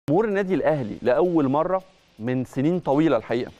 جمهور النادي الاهلي لاول مره من سنين طويله الحقيقه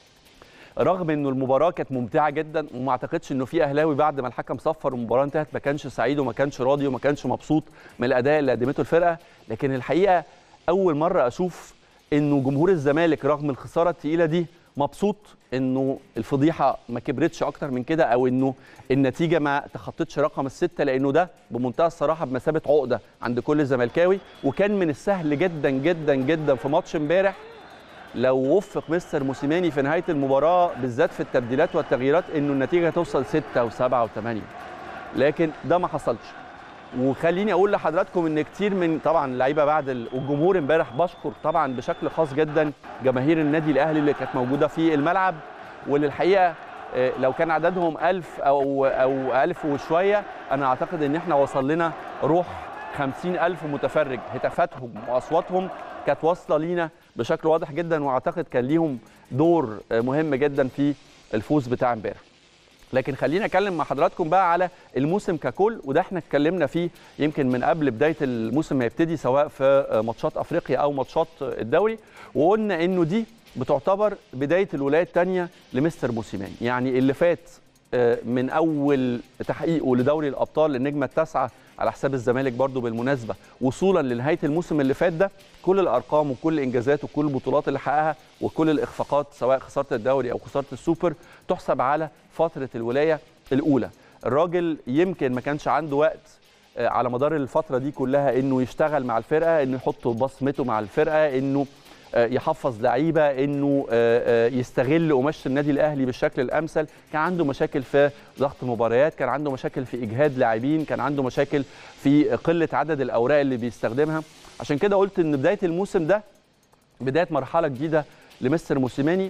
رغم انه المباراه كانت ممتعه جدا وما اعتقدش انه في اهلاوي بعد ما الحكم صفر والمباراه انتهت ما كانش سعيد وما كانش راضي وما كانش مبسوط من الاداء اللي قدمته الفرقه لكن الحقيقه اول مره اشوف انه جمهور الزمالك رغم الخساره الثقيله دي مبسوط انه الفضيحه ما كبرتش اكتر من كده او انه النتيجه ما تخطتش رقم السته لانه ده بمنتهى الصراحه بمثابه عقده عند كل زملكاوي وكان من السهل جدا جدا جدا في ماتش امبارح لو وفق مستر موسيماني في نهايه المباراه بالذات في التبديلات والتغييرات انه النتيجه توصل 6 و7 و8 لكن ده ما حصلش وخليني اقول لحضراتكم ان كتير من طبعا اللعيبه بعد ال... والجمهور امبارح بشكر طبعا بشكل خاص جدا جماهير النادي الاهلي اللي كانت موجوده في الملعب واللي الحقيقه لو كان عددهم 1000 او او 1000 وشويه انا اعتقد ان احنا وصل لنا روح 50000 متفرج هتافاتهم واصواتهم كانت واصله لينا بشكل واضح جدا واعتقد كان ليهم دور مهم جدا في الفوز بتاع امبارح لكن خلينا اتكلم مع حضراتكم بقى على الموسم ككل وده احنا اتكلمنا فيه يمكن من قبل بدايه الموسم ما يبتدي سواء في ماتشات افريقيا او ماتشات الدوري وقلنا انه دي بتعتبر بدايه الولايه الثانيه لمستر موسيماني يعني اللي فات من اول تحقيقه لدوري الابطال للنجمه التاسعه على حساب الزمالك برضو بالمناسبه وصولا لنهايه الموسم اللي فات ده كل الارقام وكل الانجازات وكل البطولات اللي حققها وكل الاخفاقات سواء خساره الدوري او خساره السوبر تحسب على فتره الولايه الاولى الراجل يمكن ما كانش عنده وقت على مدار الفتره دي كلها انه يشتغل مع الفرقه انه يحط بصمته مع الفرقه انه يحفظ لعيبه انه يستغل قماشه النادي الاهلي بالشكل الامثل كان عنده مشاكل في ضغط مباريات كان عنده مشاكل في اجهاد لاعبين كان عنده مشاكل في قله عدد الاوراق اللي بيستخدمها عشان كده قلت ان بدايه الموسم ده بدايه مرحله جديده لمستر موسيماني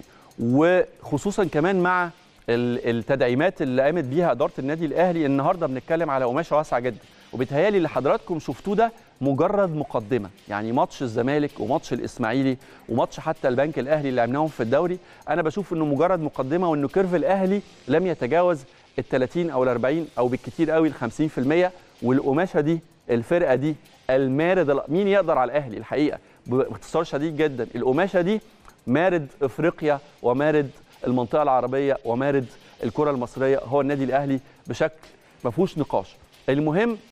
وخصوصا كمان مع التدعيمات اللي قامت بيها اداره النادي الاهلي النهارده بنتكلم على قماشه واسعه جدا وبيتهيالي اللي حضراتكم شفتوه ده مجرد مقدمه يعني ماتش الزمالك وماتش الاسماعيلي وماتش حتى البنك الاهلي اللي عملناهم في الدوري انا بشوف انه مجرد مقدمه وانه كيرف الاهلي لم يتجاوز ال 30 او ال 40 او بالكثير قوي ال 50% والقماشه دي الفرقه دي المارد مين يقدر على الاهلي الحقيقه باختصار شديد جدا القماشه دي مارد افريقيا ومارد المنطقه العربيه ومارد الكره المصريه هو النادي الاهلي بشكل ما فيهوش نقاش المهم